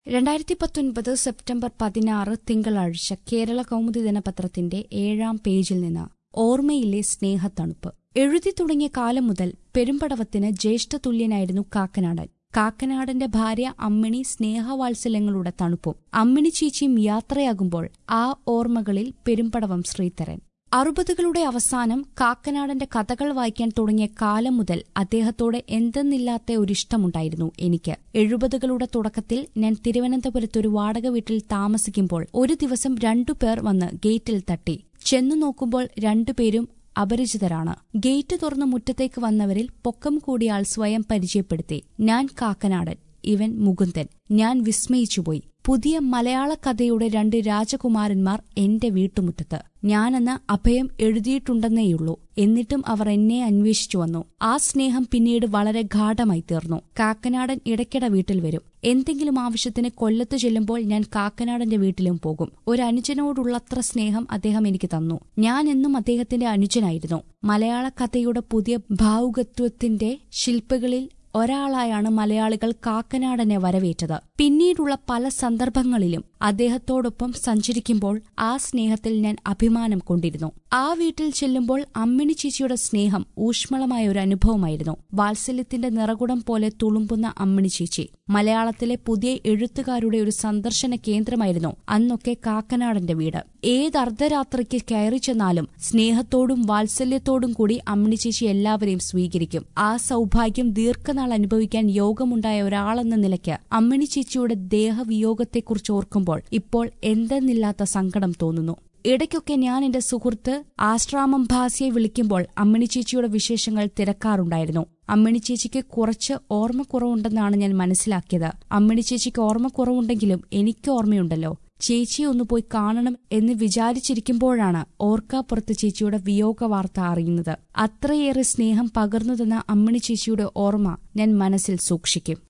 രണ്ടായിരത്തി പത്തൊൻപത് സെപ്റ്റംബർ പതിനാറ് തിങ്കളാഴ്ച കേരള കൗമുദി ദിനപത്രത്തിന്റെ ഏഴാം പേജിൽ നിന്ന് ഓർമ്മയിലെ സ്നേഹത്തണുപ്പ് എഴുതി തുടങ്ങിയ കാലം മുതൽ പെരുമ്പടവത്തിന് ജ്യേഷ്ഠതുല്യനായിരുന്നു കാക്കനാടൻ കാക്കനാടന്റെ ഭാര്യ അമ്മിണി സ്നേഹവാത്സല്യങ്ങളുടെ തണുപ്പും അമ്മിണി ചീച്ചിയും യാത്രയാകുമ്പോൾ ആ ഓർമ്മകളിൽ പെരുമ്പടവം ശ്രീധരൻ അറുപതുകളുടെ അവസാനം കാക്കനാടന്റെ കഥകൾ വായിക്കാൻ തുടങ്ങിയ കാലം മുതൽ അദ്ദേഹത്തോട് എന്തെന്നില്ലാത്ത ഒരിഷ്ടമുണ്ടായിരുന്നു എനിക്ക് എഴുപതുകളുടെ തുടക്കത്തിൽ ഞാൻ തിരുവനന്തപുരത്ത് ഒരു വാടക വീട്ടിൽ താമസിക്കുമ്പോൾ ഒരു ദിവസം രണ്ടുപേർ വന്ന് ഗേറ്റിൽ തട്ടി ചെന്നു നോക്കുമ്പോൾ രണ്ടുപേരും അപരിചിതരാണ് ഗേറ്റ് തുറന്ന് മുറ്റത്തേക്ക് വന്നവരിൽ പൊക്കം കൂടിയ ആൾ സ്വയം പരിചയപ്പെടുത്തി ഞാൻ കാക്കനാടൻ ഇവൻ മുകുന്ദൻ ഞാൻ വിസ്മയിച്ചുപോയി പുതിയ മലയാള കഥയുടെ രണ്ട് രാജകുമാരന്മാർ എന്റെ വീട്ടുമുറ്റത്ത് ഞാനെന്ന് അഭയം എഴുതിയിട്ടുണ്ടെന്നേയുള്ളൂ എന്നിട്ടും അവർ എന്നെ അന്വേഷിച്ചു വന്നു ആ സ്നേഹം പിന്നീട് വളരെ ഗാഠമായി തീർന്നു കാക്കനാടൻ ഇടയ്ക്കിടെ വീട്ടിൽ വരും എന്തെങ്കിലും ആവശ്യത്തിന് കൊല്ലത്ത് ചെല്ലുമ്പോൾ ഞാൻ കാക്കനാടന്റെ വീട്ടിലും പോകും ഒരു അനുജനോടുള്ളത്ര സ്നേഹം അദ്ദേഹം എനിക്ക് തന്നു ഞാൻ എന്നും അദ്ദേഹത്തിന്റെ അനുജനായിരുന്നു മലയാള കഥയുടെ പുതിയ ഭാവുകത്വത്തിന്റെ ശില്പികളിൽ ഒരാളായാണ് മലയാളികൾ കാക്കനാടനെ വരവേറ്റത് പിന്നീടുള്ള പല സന്ദർഭങ്ങളിലും അദ്ദേഹത്തോടൊപ്പം സഞ്ചരിക്കുമ്പോൾ ആ സ്നേഹത്തിൽ ഞാൻ അഭിമാനം കൊണ്ടിരുന്നു ആ വീട്ടിൽ ചെല്ലുമ്പോൾ അമ്മിണി ചേച്ചിയുടെ സ്നേഹം ഊഷ്മളമായ ഒരു അനുഭവമായിരുന്നു വാത്സല്യത്തിന്റെ നിറകുടം പോലെ തുളുമ്പുന്ന അമ്മിണി ചേച്ചി മലയാളത്തിലെ പുതിയ എഴുത്തുകാരുടെ ഒരു സന്ദർശന കേന്ദ്രമായിരുന്നു അന്നൊക്കെ കാക്കനാടന്റെ വീട് ഏത് അർദ്ധരാത്രിക്ക് കയറി ചെന്നാലും സ്നേഹത്തോടും വാത്സല്യത്തോടും കൂടി അമ്മിണി ചേച്ചി എല്ലാവരെയും സ്വീകരിക്കും ആ സൗഭാഗ്യം ദീർഘനാൾ അനുഭവിക്കാൻ യോഗമുണ്ടായ ഒരാളെന്ന നിലയ്ക്ക് അമ്മിണി ചേച്ചിയുടെ ദേഹവിയോഗത്തെക്കുറിച്ച് ഓർക്കുമ്പോൾ ഇപ്പോൾ എന്തെന്നില്ലാത്ത സങ്കടം തോന്നുന്നു ഇടയ്ക്കൊക്കെ ഞാൻ എന്റെ സുഹൃത്ത് ആശ്രാമം ഭാസിയെ വിളിക്കുമ്പോൾ അമ്മിണി ചേച്ചിയുടെ വിശേഷങ്ങൾ തിരക്കാറുണ്ടായിരുന്നു അമ്മിണി ചേച്ചിക്ക് കുറച്ച് ഓർമ്മക്കുറവുണ്ടെന്നാണ് ഞാൻ മനസ്സിലാക്കിയത് അമ്മിണി ചേച്ചിക്ക് ഓർമ്മക്കുറവുണ്ടെങ്കിലും എനിക്ക് ഓർമ്മയുണ്ടല്ലോ ചേച്ചിയെ ഒന്ന് പോയി കാണണം എന്ന് വിചാരിച്ചിരിക്കുമ്പോഴാണ് ഓർക്കാപ്പുറത്ത് ചേച്ചിയുടെ വിയോഗ വാർത്ത അറിയുന്നത് അത്രയേറെ സ്നേഹം പകർന്നു തന്ന അമ്മിണി ചേച്ചിയുടെ ഓർമ്മ ഞാൻ മനസ്സിൽ സൂക്ഷിക്കും